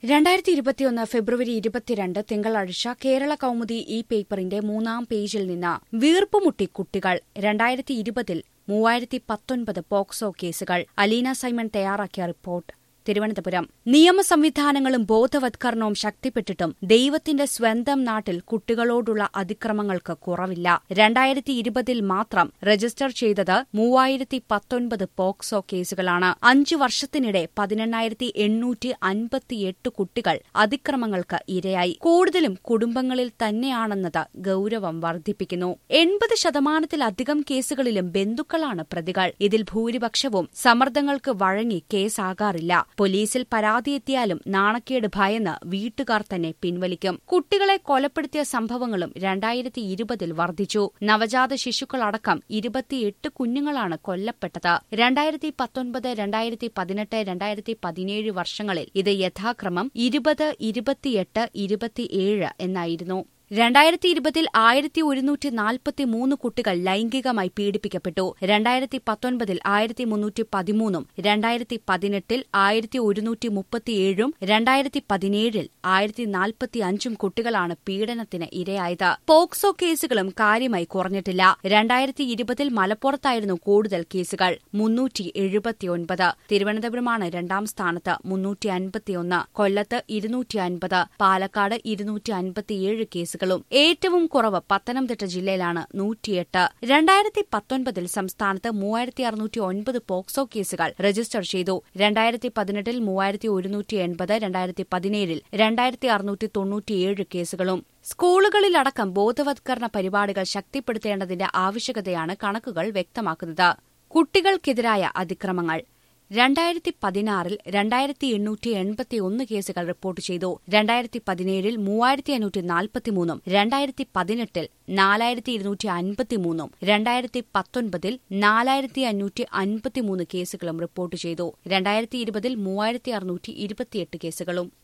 രണ്ടായിരത്തി ഇരുപത്തിയൊന്ന് ഫെബ്രുവരി ഇരുപത്തിരണ്ട് തിങ്കളാഴ്ച കേരള കൗമുദി ഈ പേപ്പറിന്റെ മൂന്നാം പേജിൽ നിന്ന് വീർപ്പുമുട്ടി കുട്ടികൾ രണ്ടായിരത്തി ഇരുപതിൽ മൂവായിരത്തി പത്തൊൻപത് പോക്സോ കേസുകൾ അലീന സൈമൺ തയ്യാറാക്കിയ റിപ്പോർട്ട് തിരുവനന്തപുരം നിയമ സംവിധാനങ്ങളും ബോധവത്കരണവും ശക്തിപ്പെട്ടിട്ടും ദൈവത്തിന്റെ സ്വന്തം നാട്ടിൽ കുട്ടികളോടുള്ള അതിക്രമങ്ങൾക്ക് കുറവില്ല രണ്ടായിരത്തി ഇരുപതിൽ മാത്രം രജിസ്റ്റർ ചെയ്തത് മൂവായിരത്തി പത്തൊൻപത് പോക്സോ കേസുകളാണ് അഞ്ചു വർഷത്തിനിടെ പതിനെണ്ണായിരത്തി എണ്ണൂറ്റി അൻപത്തിയെട്ട് കുട്ടികൾ അതിക്രമങ്ങൾക്ക് ഇരയായി കൂടുതലും കുടുംബങ്ങളിൽ തന്നെയാണെന്നത് ഗൌരവം വർദ്ധിപ്പിക്കുന്നു എൺപത് ശതമാനത്തിലധികം കേസുകളിലും ബന്ധുക്കളാണ് പ്രതികൾ ഇതിൽ ഭൂരിപക്ഷവും സമ്മർദ്ദങ്ങൾക്ക് വഴങ്ങി കേസാകാറില്ല പോലീസിൽ പരാതിയെത്തിയാലും നാണക്കേട് ഭയന്ന് വീട്ടുകാർ തന്നെ പിൻവലിക്കും കുട്ടികളെ കൊലപ്പെടുത്തിയ സംഭവങ്ങളും രണ്ടായിരത്തി ഇരുപതിൽ വർദ്ധിച്ചു നവജാത ശിശുക്കളടക്കം ഇരുപത്തിയെട്ട് കുഞ്ഞുങ്ങളാണ് കൊല്ലപ്പെട്ടത് രണ്ടായിരത്തി പത്തൊൻപത് രണ്ടായിരത്തി പതിനെട്ട് രണ്ടായിരത്തി പതിനേഴ് വർഷങ്ങളിൽ ഇത് യഥാക്രമം ഇരുപത് ഇരുപത്തിയെട്ട് ഇരുപത്തിയേഴ് എന്നായിരുന്നു രണ്ടായിരത്തി ഇരുപതിൽ ആയിരത്തി ഒരുന്നൂറ്റി നാൽപ്പത്തി മൂന്ന് കുട്ടികൾ ലൈംഗികമായി പീഡിപ്പിക്കപ്പെട്ടു രണ്ടായിരത്തി പത്തൊൻപതിൽ ആയിരത്തി മുന്നൂറ്റി പതിമൂന്നും രണ്ടായിരത്തി പതിനെട്ടിൽ ആയിരത്തി ഒരുന്നൂറ്റി മുപ്പത്തിയേഴും രണ്ടായിരത്തി പതിനേഴിൽ ആയിരത്തി നാൽപ്പത്തി അഞ്ചും കുട്ടികളാണ് പീഡനത്തിന് ഇരയായത് പോക്സോ കേസുകളും കാര്യമായി കുറഞ്ഞിട്ടില്ല രണ്ടായിരത്തി ഇരുപതിൽ മലപ്പുറത്തായിരുന്നു കൂടുതൽ കേസുകൾ മുന്നൂറ്റി എഴുപത്തിയൊൻപത് തിരുവനന്തപുരമാണ് രണ്ടാം സ്ഥാനത്ത് മുന്നൂറ്റി അൻപത്തിയൊന്ന് കൊല്ലത്ത് ഇരുന്നൂറ്റി അൻപത് പാലക്കാട് ഇരുന്നൂറ്റി അൻപത്തിയേഴ് കേസുകൾ കേസുകളും ഏറ്റവും കുറവ് പത്തനംതിട്ട ജില്ലയിലാണ് നൂറ്റിയെട്ട് രണ്ടായിരത്തി പത്തൊൻപതിൽ സംസ്ഥാനത്ത് മൂവായിരത്തി അറുന്നൂറ്റി ഒൻപത് പോക്സോ കേസുകൾ രജിസ്റ്റർ ചെയ്തു രണ്ടായിരത്തി പതിനെട്ടിൽ മൂവായിരത്തി ഒരുന്നൂറ്റി എൺപത് രണ്ടായിരത്തി പതിനേഴിൽ രണ്ടായിരത്തി അറുന്നൂറ്റി തൊണ്ണൂറ്റിയേഴ് കേസുകളും സ്കൂളുകളിലടക്കം ബോധവത്കരണ പരിപാടികൾ ശക്തിപ്പെടുത്തേണ്ടതിന്റെ ആവശ്യകതയാണ് കണക്കുകൾ വ്യക്തമാക്കുന്നത് കുട്ടികൾക്കെതിരായ അതിക്രമങ്ങൾ രണ്ടായിരത്തി പതിനാറിൽ രണ്ടായിരത്തി എണ്ണൂറ്റി എൺപത്തി ഒന്ന് കേസുകൾ റിപ്പോർട്ട് ചെയ്തു രണ്ടായിരത്തി പതിനേഴിൽ മൂവായിരത്തി അഞ്ഞൂറ്റി നാൽപ്പത്തിമൂന്നും രണ്ടായിരത്തി പതിനെട്ടിൽ നാലായിരത്തി ഇരുന്നൂറ്റി അൻപത്തിമൂന്നും രണ്ടായിരത്തി പത്തൊൻപതിൽ നാലായിരത്തി അഞ്ഞൂറ്റി അൻപത്തിമൂന്ന് കേസുകളും റിപ്പോർട്ട് ചെയ്തു രണ്ടായിരത്തി ഇരുപതിൽ മൂവായിരത്തി അറുന്നൂറ്റി ഇരുപത്തിയെട്ട് കേസുകളും